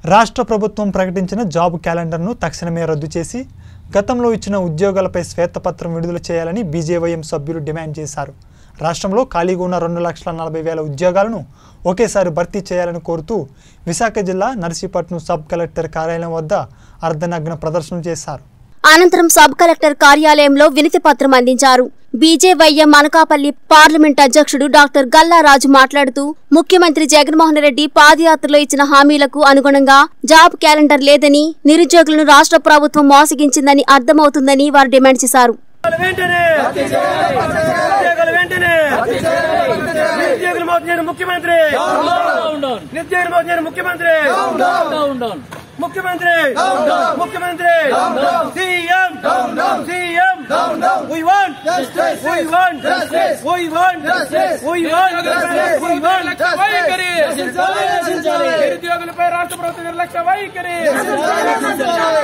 రాష్ట్ర ప్రభుత్వం ప్రకటించిన జాబ్ క్యాలెండర్ను తక్షణమే రద్దు చేసి గతంలో ఇచ్చిన ఉద్యోగాలపై శ్వేతపత్రం విడుదల చేయాలని బీజేవైఎం సభ్యులు డిమాండ్ చేశారు రాష్ట్రంలో ఖాళీగా ఉన్న రెండు లక్షల నలభై వేల ఉద్యోగాలను ఒకేసారి భర్తీ చేయాలని కోరుతూ విశాఖ జిల్లా నర్సీపట్నం సబ్ కలెక్టర్ కార్యాలయం వద్ద అర్ధనగ్న ప్రదర్శన చేశారు అనంతరం సబ్ కలెక్టర్ కార్యాలయంలో వినతి పత్రం అందించారు బీజేవైఎం అనకాపల్లి పార్లమెంట్ అధ్యక్షుడు డాక్టర్ గల్లారాజు మాట్లాడుతూ ముఖ్యమంత్రి జగన్మోహన్ రెడ్డి పాదయాత్రలో ఇచ్చిన హామీలకు అనుగుణంగా జాబ్ క్యాలెండర్ లేదని నిరుద్యోగులను రాష్ట్ర ప్రభుత్వం మోసగించిందని అర్థమవుతుందని వారు డిమాండ్ చేశారు ఉద్యోగాలు వెంటనే ఉద్యోగాలు వెంటనే నిరుద్యోగులు మోసం ముఖ్యమంత్రి నిరుద్యోగులు మోసం ముఖ్యమంత్రి ముఖ్యమంత్రి ముఖ్యమంత్రి CM CM we want we want we want we want we want వైఖరి నిరుద్యోగులపై రాష్ట్ర ప్రభుత్వ నిర్లక్ష్య వైఖరి